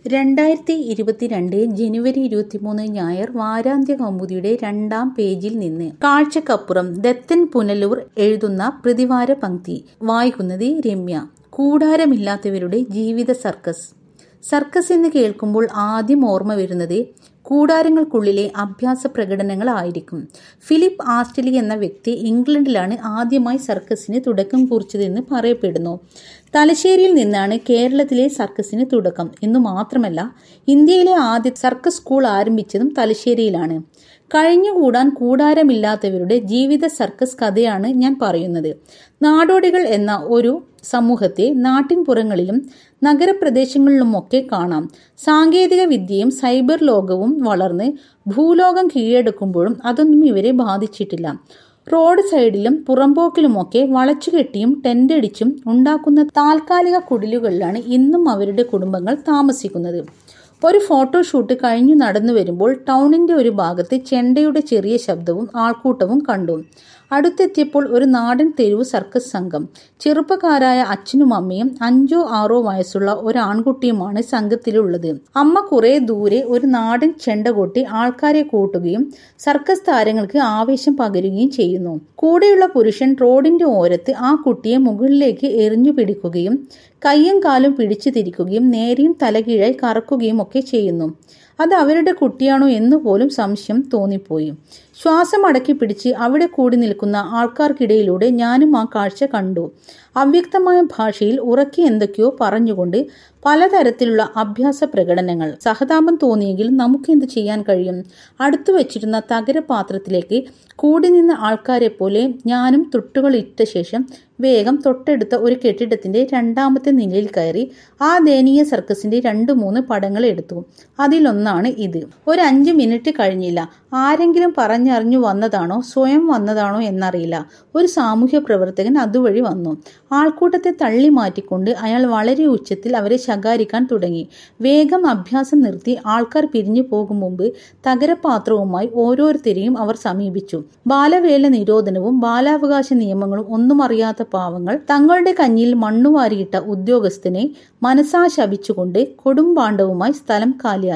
രണ്ടായിരത്തി ഇരുപത്തിരണ്ട് ജനുവരി ഇരുപത്തിമൂന്ന് ഞായർ വാരാന്ത്യ കൗമുദിയുടെ രണ്ടാം പേജിൽ നിന്ന് കാഴ്ചക്കപ്പുറം ദത്തൻ പുനലൂർ എഴുതുന്ന പ്രതിവാര പങ്ക്തി വായിക്കുന്നത് രമ്യ കൂടാരമില്ലാത്തവരുടെ ജീവിത സർക്കസ് സർക്കസ് എന്ന് കേൾക്കുമ്പോൾ ആദ്യം ഓർമ്മ വരുന്നത് കൂടാരങ്ങൾക്കുള്ളിലെ അഭ്യാസ പ്രകടനങ്ങളായിരിക്കും ഫിലിപ്പ് ആസ്റ്റലി എന്ന വ്യക്തി ഇംഗ്ലണ്ടിലാണ് ആദ്യമായി സർക്കസിന് തുടക്കം കുറിച്ചതെന്ന് പറയപ്പെടുന്നു തലശ്ശേരിയിൽ നിന്നാണ് കേരളത്തിലെ സർക്കസിന് തുടക്കം എന്നു മാത്രമല്ല ഇന്ത്യയിലെ ആദ്യ സർക്കസ് സ്കൂൾ ആരംഭിച്ചതും തലശ്ശേരിയിലാണ് കഴിഞ്ഞുകൂടാൻ കൂടാരമില്ലാത്തവരുടെ ജീവിത സർക്കസ് കഥയാണ് ഞാൻ പറയുന്നത് നാടോടികൾ എന്ന ഒരു സമൂഹത്തെ നാട്ടിൻപുറങ്ങളിലും നഗരപ്രദേശങ്ങളിലുമൊക്കെ കാണാം സാങ്കേതിക വിദ്യയും സൈബർ ലോകവും വളർന്ന് ഭൂലോകം കീഴടക്കുമ്പോഴും അതൊന്നും ഇവരെ ബാധിച്ചിട്ടില്ല റോഡ് സൈഡിലും പുറമ്പോക്കിലുമൊക്കെ വളച്ചുകെട്ടിയും ടെന്റടിച്ചും ഉണ്ടാക്കുന്ന താൽക്കാലിക കുടിലുകളിലാണ് ഇന്നും അവരുടെ കുടുംബങ്ങൾ താമസിക്കുന്നത് ഒരു ഫോട്ടോഷൂട്ട് കഴിഞ്ഞു നടന്നു വരുമ്പോൾ ടൗണിന്റെ ഒരു ഭാഗത്ത് ചെണ്ടയുടെ ചെറിയ ശബ്ദവും ആൾക്കൂട്ടവും കണ്ടു അടുത്തെത്തിയപ്പോൾ ഒരു നാടൻ തെരുവ് സർക്കസ് സംഘം ചെറുപ്പക്കാരായ അച്ഛനും അമ്മയും അഞ്ചോ ആറോ വയസ്സുള്ള ഒരു ആൺകുട്ടിയുമാണ് സംഘത്തിലുള്ളത് അമ്മ കുറെ ദൂരെ ഒരു നാടൻ ചെണ്ട കൊട്ടി ആൾക്കാരെ കൂട്ടുകയും സർക്കസ് താരങ്ങൾക്ക് ആവേശം പകരുകയും ചെയ്യുന്നു കൂടെയുള്ള പുരുഷൻ റോഡിന്റെ ഓരത്ത് ആ കുട്ടിയെ മുകളിലേക്ക് എറിഞ്ഞു പിടിക്കുകയും കയ്യും കാലും പിടിച്ചു തിരിക്കുകയും നേരെയും തലകീഴായി കറക്കുകയും ഒക്കെ ചെയ്യുന്നു അത് അവരുടെ കുട്ടിയാണോ എന്ന് പോലും സംശയം തോന്നിപ്പോയി ശ്വാസം അടക്കി പിടിച്ച് അവിടെ കൂടി നിൽക്കുന്ന ആൾക്കാർക്കിടയിലൂടെ ഞാനും ആ കാഴ്ച കണ്ടു അവ്യക്തമായ ഭാഷയിൽ ഉറക്കി എന്തൊക്കെയോ പറഞ്ഞുകൊണ്ട് പലതരത്തിലുള്ള അഭ്യാസ പ്രകടനങ്ങൾ സഹതാപം തോന്നിയെങ്കിലും നമുക്ക് എന്ത് ചെയ്യാൻ കഴിയും അടുത്തു വെച്ചിരുന്ന തകരപാത്രത്തിലേക്ക് കൂടി നിന്ന ആൾക്കാരെ പോലെ ഞാനും തൊട്ടുകൾ ഇട്ട ശേഷം വേഗം തൊട്ടടുത്ത ഒരു കെട്ടിടത്തിന്റെ രണ്ടാമത്തെ നിലയിൽ കയറി ആ ദയനീയ സർക്കസിന്റെ രണ്ടു മൂന്ന് പടങ്ങൾ എടുത്തു അതിലൊന്നാണ് ഇത് ഒരു അഞ്ച് മിനിറ്റ് കഴിഞ്ഞില്ല ആരെങ്കിലും പറഞ്ഞറിഞ്ഞു വന്നതാണോ സ്വയം വന്നതാണോ എന്നറിയില്ല ഒരു സാമൂഹ്യ പ്രവർത്തകൻ അതുവഴി വന്നു ആൾക്കൂട്ടത്തെ തള്ളി മാറ്റിക്കൊണ്ട് അയാൾ വളരെ ഉച്ചത്തിൽ അവരെ ശകാരിക്കാൻ തുടങ്ങി വേഗം അഭ്യാസം നിർത്തി ആൾക്കാർ പിരിഞ്ഞു പോകും മുമ്പ് തകരപാത്രവുമായി ഓരോരുത്തരെയും അവർ സമീപിച്ചു ബാലവേല നിരോധനവും ബാലാവകാശ നിയമങ്ങളും ഒന്നും അറിയാത്ത പാവങ്ങൾ തങ്ങളുടെ കഞ്ഞിൽ മണ്ണുവാരിയിട്ട ഉദ്യോഗസ്ഥനെ മനസാ ശപിച്ചുകൊണ്ട് കൊടുമ്പാണ്ഡവുമായി സ്ഥലം കാലിയാക്കി